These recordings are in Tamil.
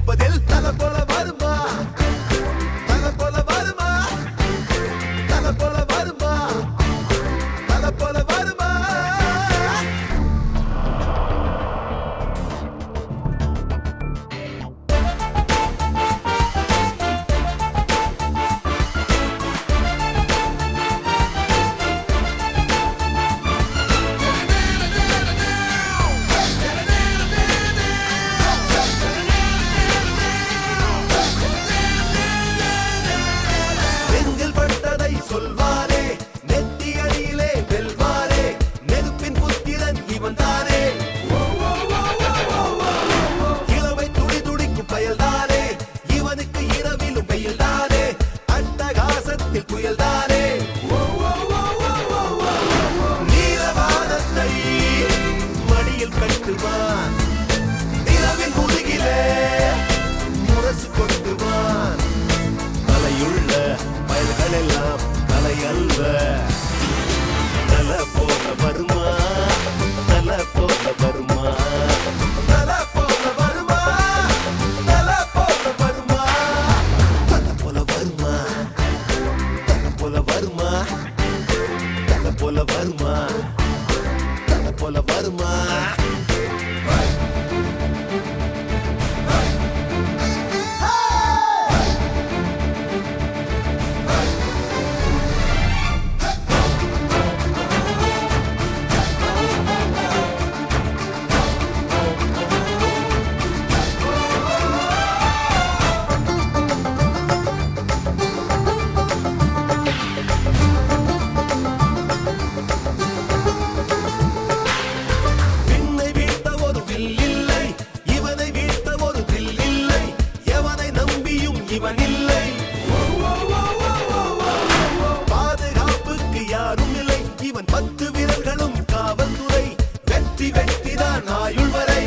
கொடுப்பதில் தலை போல வருமா தலை போல வருமா தலை போல வருமா தலை போல வருமா நெஞ்சில் பட்டதை சொல்வாரே நெத்தி அடியிலே வெல்வாரே நெருப்பின் புத்திரன் இவன் தானே இளமை துடி துடிக்கும் பயல்தானே இவனுக்கு இரவிலும் வெயில்தானே அட்டகாசத்தில் புயல்தானே நீலவானத்தை மடியில் கட்டுவான் நிலவின் முதுகிலே முரசு கொட்டுவான் தலையுள்ள பயல்கள் எல்லாம் தலை அல்ல தல போல வருமா தல போல வருமா தல போல வருமா தல போல வருமா தல போல வருமா தல போல வருமா தல போல வருமா தல போல வருமா விண்ணை வீழ்த்த ஒரு வில் இல்லை இவனை வீழ்த்த ஒரு வில் இல்லை எவனை நம்பியும் இவன் இல்லை பாதுகாப்புக்கு யாரும் இல்லை இவன் பத்து விரல்களும் காவல்துறை வெற்றி வெற்றிதான் ஆயுள் வரை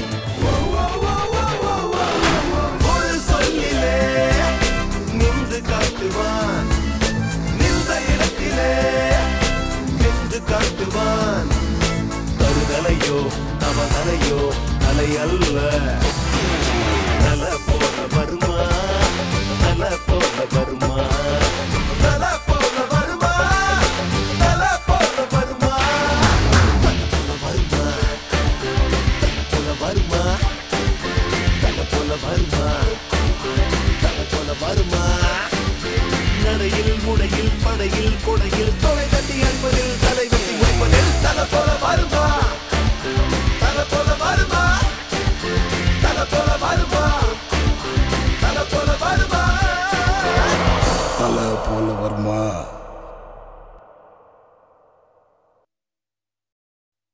ஒரு சொல்லிலே நின்று காட்டுவான் நின்ற இடத்திலே நின்று காட்டுவான் தருதலையோ தவதலையோ தலை அல்ல தல போல வருமா தல போல வருமா தல போல வருமா தல போல வருமா தல போல வருமா தல போல வருமா தல போல வருமா நடையில் முடையில் படையில் கொடையில் தொலை